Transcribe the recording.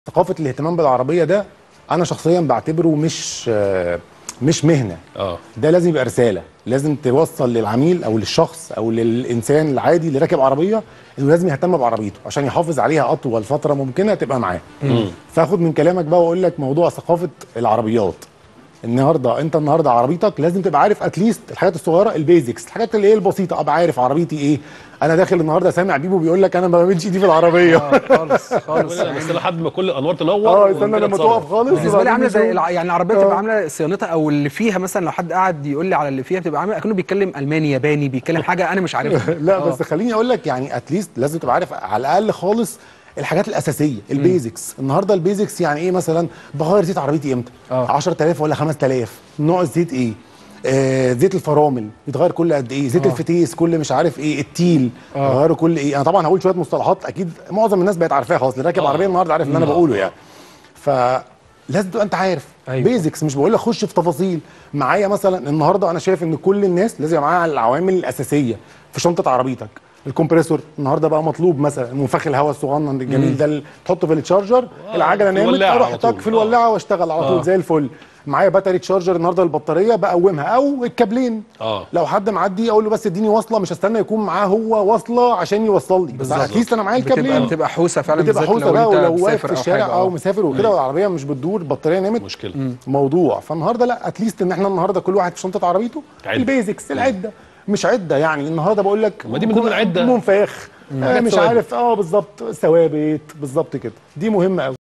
ثقافه الاهتمام بالعربيه ده انا شخصيا بعتبره مش آه، مش مهنه اه ده لازم يبقى رساله لازم توصل للعميل او للشخص او للانسان العادي اللي راكب عربيه انه لازم يهتم بعربيته عشان يحافظ عليها اطول فتره ممكنه تبقى معاه فاخد من كلامك بقى واقول لك موضوع ثقافه العربيات النهارده انت النهارده عربيتك لازم تبقى عارف اتليست الحاجات الصغيره البيزكس الحاجات اللي هي البسيطه ابقى عارف عربيتي ايه انا داخل النهارده سامع بيبو بيقول لك انا ما بعملش ايدي في العربيه خالص خالص بس لحد ما كل الانوار تنور اه استنى وكده لما تصرف. تقف خالص بالنسبه لي وبعدين عامله زي نشوف. الع- يعني العربيه آه. بتبقى عامله صيانتها او اللي فيها مثلا لو حد قاعد يقول لي على اللي فيها بتبقى عامله اكنه بيتكلم الماني ياباني بيتكلم حاجه انا مش عارفها لا آه. بس خليني اقول لك يعني اتليست لازم تبقى عارف على الاقل خالص الحاجات الاساسيه البيزكس النهارده البيزكس يعني ايه مثلا بغير زيت عربيتي امتى آه. 10000 ولا 5000 نوع الزيت ايه آه زيت الفرامل بيتغير كل قد ايه زيت آه. الفتيس كل مش عارف ايه التيل آه. بغيره كل ايه انا طبعا هقول شويه مصطلحات اكيد معظم الناس بقت عارفاها خلاص اللي راكب آه. عربيه النهارده عارف اللي انا آه. بقوله يعني فلازم تبقى انت عارف أيوة. بيزكس مش بقول لك خش في تفاصيل معايا مثلا النهارده انا شايف ان كل الناس لازم يبقى معاها العوامل الاساسيه في شنطه عربيتك الكمبريسور النهارده بقى مطلوب مثلا منفخ الهواء الصغنن الجميل ده اللي تحطه في التشارجر العجله في نامت الولاعة اروح على طول. طق في الولاعه واشتغل على طول آه. زي الفل معايا باتري تشارجر النهارده البطاريه بقومها او الكابلين اه لو حد معدي اقول له بس اديني وصله مش هستنى يكون معاه هو وصله عشان يوصل لي بس بالظبط. اتليست انا معايا بتبقى الكابلين بتبقى حوسه فعلا بتبقى بالذات حوسه بقى انت ولو واقف مسافر في أو الشارع حاجة. او آه. مسافر وكده والعربيه مش بتدور البطاريه نامت مشكله موضوع فالنهارده لا اتليست ان احنا النهارده كل واحد في شنطه عربيته عدة. البيزكس العده مش عده يعني النهارده بقول لك ما دي من ضمن العدة. منفاخ آه حاجات مش ثوابت. عارف اه بالظبط ثوابت بالظبط كده دي مهمه قوي